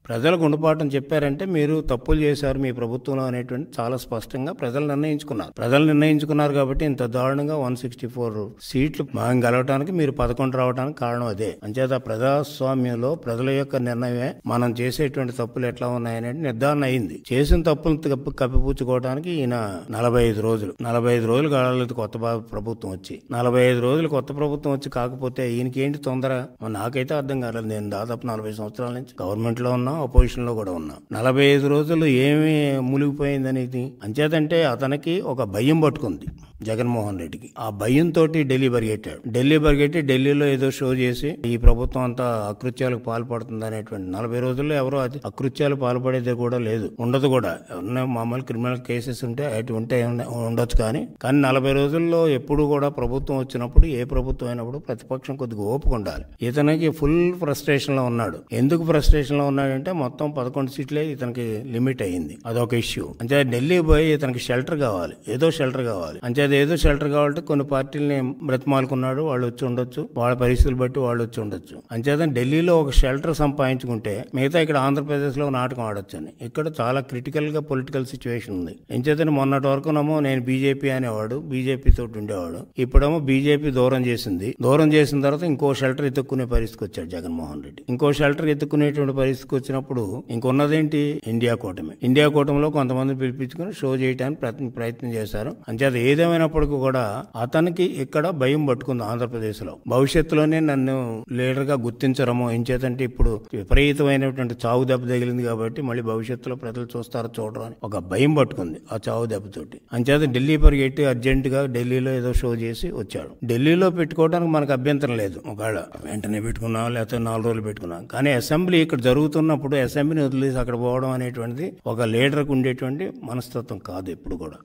ప్రజలు గుణపాఠం చెప్పారంటే మీరు తప్పులు చేశారు మీ ప్రభుత్వంలో అనేటువంటి చాలా స్పష్టంగా ప్రజలు నిర్ణయించుకున్నారు ప్రజలు నిర్ణయించుకున్నారు కాబట్టి ఇంత దారుణంగా వన్ సిక్స్టీ ఫోర్ సీట్లు మనం గెలవడానికి మీరు పదకొండు రావడానికి కారణం అదే అంచేత ప్రజాస్వామ్యంలో ప్రజల యొక్క నిర్ణయమే మనం చేసేటువంటి తప్పులు ఎట్లా ఉన్నాయనేది నిర్ధారణ అయింది చేసిన తప్పులు కప్పి కప్పిపుచ్చుకోవడానికి ఈయన నలభై ఐదు రోజులు నలభై ఐదు రోజులు కాలేదు కొత్త బా- ప్రభుత్వం వచ్చి నలభై ఐదు రోజులు కొత్త ప్రభుత్వం వచ్చి కాకపోతే ఈయనకి ఏంటి తొందర మరి నాకైతే అర్థం కాలేదు నేను దాదాపు నలభై సంవత్సరాల నుంచి గవర్నమెంట్ లో ఉన్నా అపోజిషన్ లో కూడా ఉన్నా నలభై ఐదు రోజులు ఏమి మునిగిపోయిందనేది అంచేతంటే అతనికి ఒక భయం పట్టుకుంది జగన్మోహన్ రెడ్డికి ఆ భయంతో ఢిల్లీ పరిగెట్టాడు ఢిల్లీ పరిగెట్టి ఢిల్లీలో ఏదో షో చేసి ఈ ప్రభుత్వం అంతా అకృత్యాలకు పాల్పడుతుంది అనేటువంటి నలభై రోజుల్లో ఎవరో అది అకృత్యాలు పాల్పడేది కూడా లేదు ఉండదు కూడా ఎవరన్నా మామూలు క్రిమినల్ కేసెస్ ఉంటే అటు ఉంటే ఉండ- ఉండొచ్చు కానీ కానీ నలభై రోజుల్లో ఎప్పుడు కూడా ప్రభుత్వం వచ్చినప్పుడు ఏ ప్రభుత్వం అయినప్పుడు ప్రతిపక్షం కొద్దిగా ఓపిక ఉండాలి ఇతనికి ఫుల్ ఫ్రస్ట్రేషన్ లో ఉన్నాడు ఎందుకు ఫ్రస్ట్రేషన్ లో ఉన్నాడంటే మొత్తం పదకొండు సీట్లే ఇతనికి లిమిట్ అయ్యింది అదొక ఇష్యూ అంటే ఢిల్లీ పోయి ఇతనికి షెల్టర్ కావాలి ఏదో షెల్టర్ కావాలి అంటే అది ఏదో షెల్టర్ కావాలంటే కొన్ని పార్టీలని బ్రతిమాలుకున్నాడు వాళ్ళు వచ్చి ఉండొచ్చు వాళ్ళ పరిస్థితులు బట్టి వాళ్ళు వచ్చి ఉండొచ్చు అంచేత ఢిల్లీలో ఒక షెల్టర్ సంపాదించుకుంటే మిగతా ఇక్కడ ఆంధ్రప్రదేశ్ లో నాటకం ఆడొచ్చు అని ఇక్కడ చాలా క్రిటికల్ గా పొలిటికల్ సిచ్యువేషన్ ఉంది ఎంచేతని మొన్నటి వరకునేమో నేను బీజేపీ అనేవాడు బీజేపీ తోటి ఉండేవాడు ఇప్పుడేమో బీజేపీ దూరం చేసింది దూరం చేసిన తర్వాత ఇంకో షెల్టర్ ఎత్తుక్కునే పరిస్థితికి వచ్చాడు జగన్మోహన్ రెడ్డి ఇంకో షెల్టర్ ఎత్తుకునేటువంటి పరిస్థితికి వచ్చినప్పుడు ఇంకొన్నదేంటి ఇండియా కూటమి ఇండియా కూటమిలో కొంతమంది పిలిపించుకుని షో చేయడానికి ప్రయత్నం ప్రయత్నం చేశారు అంచేత ఏదేమైనప్పటికీ కూడా అతనికి ఇక్కడ భయం పట్టుకుంది ఆంధ్రప్రదేశ్ లో భవిష్యత్తులోనే నన్ను లీడర్ గా గుర్తించరమో ఎంచేతంటే ఇప్పుడు విపరీతమైనటువంటి చావు దెబ్బ తగిలింది కాబట్టి మళ్ళీ భవిష్యత్తులో ప్రజలు చూస్తారో చూడరు అని ఒక భయం పట్టుకుంది ఆ చావు దెబ్బతోటి అంచేత ఢిల్లీ పరిగెట్టి అర్జెంట్ గా ఢిల్లీలో ఏదో షో చేసి వచ్చాడు ఢిల్లీలో పెట్టుకోవడానికి మనకు అభ్యంతరం లేదు ఒకవేళ వెంటనే పెట్టుకున్నాం లేకపోతే నాలుగు రోజులు పెట్టుకున్నాం కానీ అసెంబ్లీ ఇక్కడ జరుగుతున్నప్పుడు అసెంబ్లీని వదిలేసి అక్కడ పోవడం అనేటువంటిది ఒక లీడర్కు ఉండేటువంటి మనస్తత్వం కాదు ఎప్పుడు కూడా